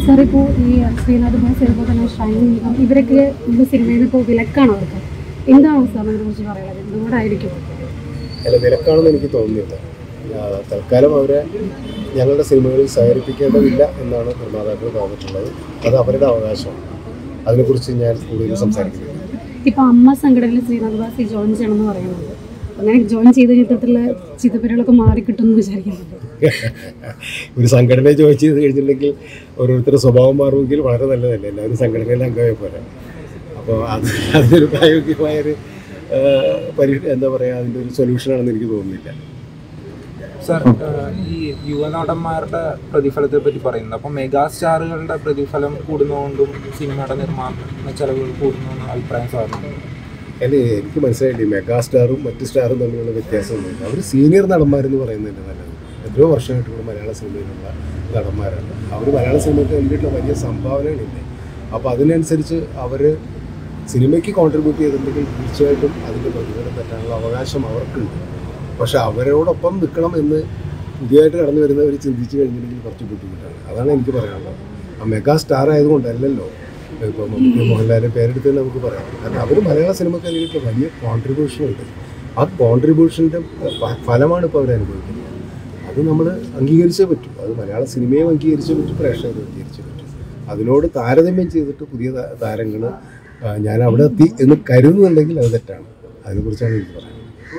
sir ഇപ്പോൾ ഈ Sreenath boss അതുപോലെ തന്നെ ഷൈൻ നിഗം ഇവരൊക്കെ നമ്മുടെ സിനിമയിൽ നിന്ന് ഇപ്പോൾ വിലക്കാണ് അവർക്ക് എന്താണ് സാർ അതിനെക്കുറിച്ച് പറയുന്നത് എന്തുകൊണ്ടായിരിക്കും അല്ല വിലക്കാണെന്ന് എനിക്ക് തോന്നുന്നില്ല ആ, തൽക്കാലം അവരെ ഞങ്ങളുടെ സിനിമകളിൽ സഹകരിപ്പിക്കേണ്ടതില്ല എന്നാണ് നിർമ്മാതാക്കൾ പറഞ്ഞിട്ടുള്ളത് അത് അവരുടെ അവകാശമാണ് അതിനെക്കുറിച്ച് ഞാൻ കൂടുതൽ സംസാരിക്കുന്നില്ല ഇപ്പോൾ അമ്മ സംഘടനയിൽ ശ്രീനാഥ് ബാസി ജോയിൻ ചെയ്യണമെന്ന് പറയുന്നുണ്ട് അങ്ങനെ ജോയിൻ ചെയ്ത ചിത്രത്തിലുള്ള ചിത്രപ്പേരുകളൊക്കെ മാറിക്കിട്ടുമെന്ന് വിചാരിക്കുന്നുണ്ട് ഒരു സംഘടനയെ ജോയിൻ ചെയ്ത് കഴിഞ്ഞിട്ടുണ്ടെങ്കിൽ ഓരോരുത്തരുടെ സ്വഭാവം മാറുമെങ്കിൽ വളരെ നല്ലതല്ലേ എല്ലാവരും സംഘടനയിലെ അംഗമായി പോലെ അപ്പോൾ അത് അതിനൊരു പ്രായോഗികമായൊരു ആ, പരി എന്താ പറയുക അതിൻ്റെ ഒരു സൊല്യൂഷനാണെന്ന് എനിക്ക് തോന്നുന്നില്ല സർ ഈ യുവനടന്മാരുടെ പ്രതിഫലത്തെ പറ്റി പറയുന്നത് അപ്പോൾ മെഗാ സ്റ്റാറുകളുടെ പ്രതിഫലം കൂടുന്നതുകൊണ്ടും സിനിമയുടെ നിർമ്മാണ ചെലവുകൾ കൂടുന്നു അഭിപ്രായം സാറിനുണ്ട് അല്ലേ എനിക്ക് മനസ്സിലായില്ലേ മെഗാ സ്റ്റാറും മറ്റ് സ്റ്റാറും തമ്മിലുള്ള വ്യത്യാസമൊന്നുമില്ല അവർ സീനിയർ നടന്മാരെന്ന് പറയുന്നതിൻ്റെ നല്ലത് എത്രയോ വർഷമായിട്ട് ഇവിടെ മലയാള സിനിമയിലുള്ള നടന്മാരാണ് അവർ മലയാള സിനിമയ്ക്ക് വേണ്ടിയിട്ടുള്ള വലിയ സംഭാവനകളില്ലേ അപ്പോൾ അതിനനുസരിച്ച് അവർ സിനിമയ്ക്ക് കോൺട്രിബ്യൂട്ട് ചെയ്തിട്ടുണ്ടെങ്കിൽ തീർച്ചയായിട്ടും അതിൻ്റെ പ്രതിഫലം പറ്റാനുള്ള അവകാശം അവർക്കുണ്ട് പക്ഷെ അവരോടൊപ്പം നിൽക്കണം എന്ന് പുതിയതായിട്ട് കടന്നു വരുന്നവർ ചിന്തിച്ചു കഴിഞ്ഞിട്ടുണ്ടെങ്കിൽ കുറച്ച് ബുദ്ധിമുട്ടാണ് അതാണ് എനിക്ക് പറയാനുള്ളത് ആ മെഗാ സ്റ്റാർ ആയതുകൊണ്ടല്ലല്ലോ ഇപ്പോൾ മമ്മൂട്ടി മോഹൻലാലിൻ്റെ പേരെടുത്ത് തന്നെ നമുക്ക് പറയാം കാരണം അവർ മലയാള സിനിമയ്ക്ക് അതിലേക്ക് വലിയ കോൺട്രിബ്യൂഷൻ ഉണ്ട് ആ കോൺട്രിബ്യൂഷൻ്റെ ഫലമാണ് ഇപ്പോൾ അവർ അനുഭവിക്കുന്നത് അത് നമ്മൾ അംഗീകരിച്ചേ പറ്റൂ അത് മലയാള സിനിമയും അംഗീകരിച്ചേ പറ്റൂ പ്രേക്ഷകരും അംഗീകരിച്ചേ പറ്റൂ അതിനോട് താരതമ്യം ചെയ്തിട്ട് പുതിയ താരങ്ങൾ ഞാൻ അവിടെ എത്തി എന്ന് കരുതുന്നുണ്ടെങ്കിൽ അത് തെറ്റാണ് അതിനെക്കുറിച്ചാണ് എനിക്ക് പറയുന്നത്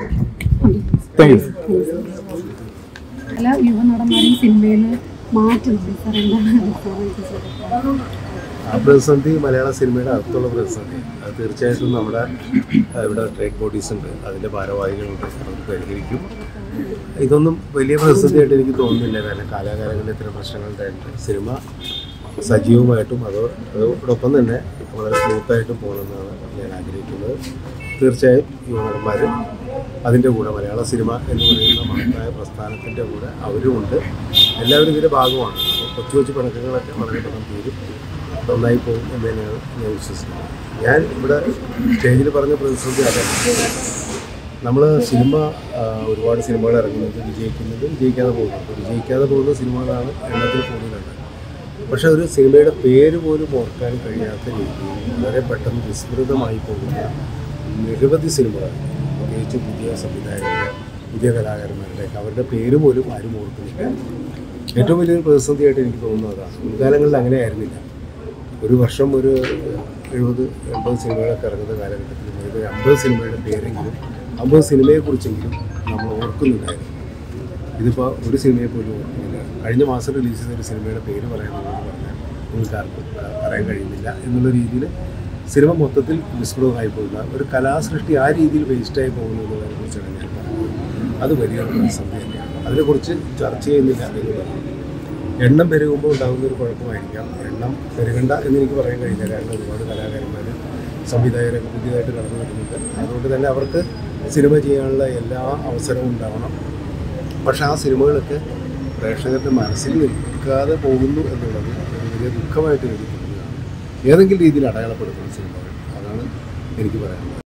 പല യുവനടന്മാരെയും സിനിമയിൽ മാറ്റുന്നുണ്ട് സാർ എന്താണ് സാർ ആ പ്രതിസന്ധി മലയാള സിനിമയുടെ അകത്തുള്ള പ്രതിസന്ധി അത് തീർച്ചയായിട്ടും നമ്മുടെ ആ, ഇവിടെ ട്രേഡ് ബോഡീസ് ഉണ്ട് അതിൻ്റെ ഭാരവാഹികളുണ്ട് അവർ പരിഹരിക്കും ഇതൊന്നും വലിയ പ്രതിസന്ധിയായിട്ട് എനിക്ക് തോന്നുന്നില്ല കാരണം കാലാകാലങ്ങളിൽ ഇത്തരം പ്രശ്നങ്ങളുണ്ടായിട്ട് സിനിമ സജീവമായിട്ടും അതോ അതോടൊപ്പം തന്നെ വളരെ സ്മൂത്തായിട്ടും പോകണമെന്നാണ് ഞാൻ ആഗ്രഹിക്കുന്നത് തീർച്ചയായും യുവനടന്മാർ അതിൻ്റെ കൂടെ മലയാള സിനിമ എന്ന് പറയുന്ന മഹത്തായ പ്രസ്ഥാനത്തിൻ്റെ കൂടെ അവരും ഉണ്ട് എല്ലാവരും ഇതിൻ്റെ ഭാഗമാണ് അപ്പോൾ കൊച്ചു കൊച്ചു പിണക്കങ്ങളൊക്കെ വളരെ പെട്ടെന്ന് തീരും നന്നായി പോകും എന്ന് തന്നെയാണ് ഞാൻ വിശ്വസിക്കുന്നത് ഞാൻ ഇവിടെ സ്റ്റേജിൽ പറഞ്ഞ പ്രതിസന്ധി അതാണ് നമ്മൾ സിനിമ ആ, ഒരുപാട് സിനിമകൾ ഇറങ്ങുന്നത് വിജയിക്കുന്നത് വിജയിക്കാതെ പോകുന്നത് അപ്പോൾ വിജയിക്കാതെ പോകുന്ന സിനിമകളാണ് എണ്ണത്തിൽ കൂടുതലുണ്ട് പക്ഷെ ഒരു സിനിമയുടെ പേര് പോലും ഓർക്കാൻ കഴിയാത്ത രീതിയിൽ വളരെ പെട്ടെന്ന് വിസ്മൃതമായി പോകുന്ന നിരവധി സിനിമകൾ പ്രത്യേകിച്ച് പുതിയ സംവിധായകരുടെ പുതിയ കലാകാരന്മാരുടെ അവരുടെ പേര് പോലും ആരും ഓർക്കുന്നില്ല ഏറ്റവും വലിയൊരു പ്രതിസന്ധിയായിട്ട് എനിക്ക് തോന്നുന്നത് അതാണ് മുൻകാലങ്ങളിൽ അങ്ങനെ ആയിരുന്നില്ല ഒരു വർഷം ഒരു എഴുപത് എൺപത് സിനിമകളൊക്കെ ഇറങ്ങുന്ന കാലഘട്ടത്തിൽ ഒരു അമ്പത് സിനിമയുടെ പേരെങ്കിലും അമ്പത് സിനിമയെക്കുറിച്ചെങ്കിലും നമ്മൾ ഓർക്കുന്നുണ്ടായിരുന്നു ഇതിപ്പോൾ ഒരു സിനിമയെ പോലും ഓർക്കുന്നില്ല കഴിഞ്ഞ മാസം റിലീസ് ചെയ്ത ഒരു സിനിമയുടെ പേര് പറയാമെന്ന് പറഞ്ഞാൽ നിങ്ങൾക്ക് ആർക്കും ആ, പറയാൻ കഴിയുന്നില്ല എന്നുള്ള രീതിയിൽ സിനിമ മൊത്തത്തിൽ വിസ്മൃതമായി പോകുന്ന ഒരു കലാസൃഷ്ടി ആ രീതിയിൽ വേസ്റ്റായി പോകുന്നു എന്നതിനെ കുറിച്ചാണ് ഞാൻ പറയുന്നത് അത് വലിയൊരു പ്രതിസന്ധി തന്നെയാണ് അതിനെക്കുറിച്ച് ചർച്ച ചെയ്യുന്നില്ല എന്നുള്ളതാണ് എണ്ണം പെരുകുമ്പോൾ ഉണ്ടാകുന്ന ഒരു കുഴപ്പമായിരിക്കാം എണ്ണം പെരുകണ്ട എന്ന് എനിക്ക് പറയാൻ കഴിയില്ല കാരണം ഒരുപാട് കലാകാരന്മാർ സംവിധായകരൊക്കെ പുതിയതായിട്ട് കടന്നു വരുന്നുണ്ട് അതുകൊണ്ട് തന്നെ അവർക്ക് സിനിമ ചെയ്യാനുള്ള എല്ലാ അവസരവും ഉണ്ടാവണം പക്ഷെ ആ സിനിമകളൊക്കെ പ്രേക്ഷകരുടെ മനസ്സിൽ നിൽക്കാതെ പോകുന്നു എന്നുള്ളത് ഒരു വലിയ ദുഃഖമായിട്ട് എനിക്ക് തോന്നുകയാണ് ഏതെങ്കിലും രീതിയിൽ അടയാളപ്പെടുത്തുന്ന സിനിമകൾ അതാണ് എനിക്ക് പറയാനുള്ളത്